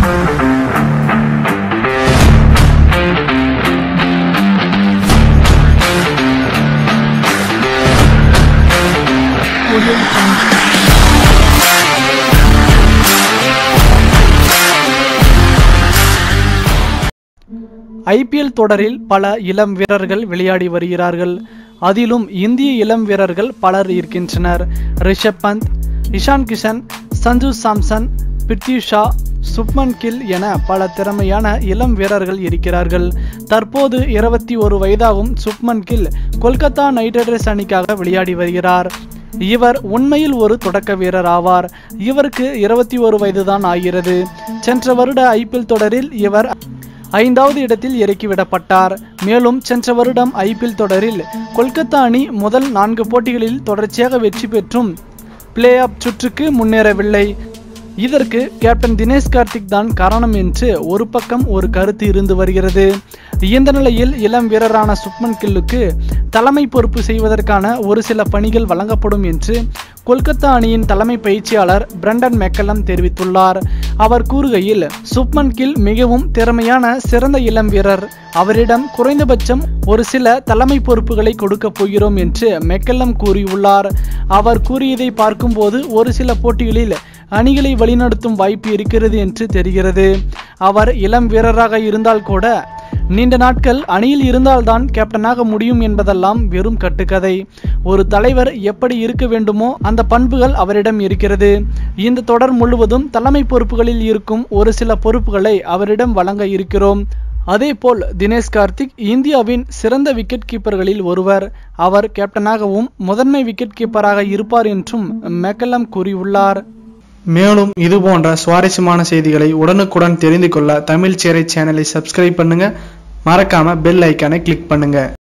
Audio Jungle. IPL தொடரில் பல இளம் வீரர்கள் விளையாடி வருகிறார்கள் அதிலும் இந்திய இளம் வீரர்கள் பலர் இருக்கின்றனர் ரிஷப் பந்த் இஷான் கிஷன் சஞ்சு சாம்சன் பிருத்வி ஷா சுப்மன் கில் என பல திறமையான இளம் வீரர்கள் இருக்கிறார்கள் தற்போது இருபத்தி ஒரு வயதாகும் சுப்மன் கில் கொல்கத்தா நைட் ரைடர்ஸ் அணிக்காக விளையாடி வருகிறார் இவர் உண்மையில் ஒரு தொடக்க வீரர் ஆவார் இவருக்கு இருபத்தி ஒரு வயதுதான் ஆகிறது சென்ற வருட ஐபிஎல் தொடரில் இவர் ஐந்தாவது இடத்தில் இறக்கிவிடப்பட்டார் மேலும் சென்ற வருடம் ஐபிஎல் தொடரில் கொல்கத்தா அணி முதல் நான்கு போட்டிகளில் தொடர்ச்சியாக வெற்றி பெற்றும் பிளே ஆஃப் சுற்றுக்கு முன்னேறவில்லை இதற்கு கேப்டன் தினேஷ் கார்த்திக் தான் காரணம் என்று ஒரு பக்கம் ஒரு கருத்து இருந்து வருகிறது இந்த நிலையில் இளம் வீரரான சுப்மன் கில்லுக்கு தலைமை பொறுப்பு செய்வதற்கான ஒரு சில பணிகள் வழங்கப்படும் என்று கொல்கத்தா அணியின் தலைமை பயிற்சியாளர் பிரண்டன் மெக்கலம் தெரிவித்துள்ளார் அவர் கூறுகையில் சுப்மன் கில் மிகவும் திறமையான சிறந்த இளம் வீரர் அவரிடம் குறைந்தபட்சம் ஒரு சில தலைமை பொறுப்புகளை கொடுக்க போகிறோம் என்று மெக்கல்லம் கூறியுள்ளார் அவர் கூறியதை பார்க்கும்போது ஒரு சில போட்டிகளில் அணிகளை வழிநடத்தும் வாய்ப்பு இருக்கிறது என்று தெரிகிறது அவர் இளம் வீரராக இருந்தால் கூட நீண்ட நாட்கள் அணியில் இருந்தால்தான் கேப்டனாக முடியும் என்பதெல்லாம் வெறும் கட்டுக்கதை ஒரு தலைவர் எப்படி இருக்க வேண்டுமோ அந்த பண்புகள் அவரிடம் இருக்கிறது இந்த தொடர் முழுவதும் தலைமை பொறுப்புகளில் இருக்கும் ஒரு சில பொறுப்புகளை அவரிடம் வழங்க இருக்கிறோம் அதேபோல் தினேஷ் கார்த்திக் இந்தியாவின் சிறந்த விக்கெட் கீப்பர்களில் ஒருவர் அவர் கேப்டனாகவும் முதன்மை விக்கெட் கீப்பராக இருப்பார் என்றும் மெக்கலம் கூறியுள்ளார் மேலும் இது போன்ற சுவாரஸ்யமான செய்திகளை உடனுக்குடன் தெரிந்து கொள்ள தமிழ் சேரை சேனலை சப்ஸ்கிரைப் பண்ணுங்க மறக்காம பெல் ஐக்கானை கிளிக் பண்ணுங்க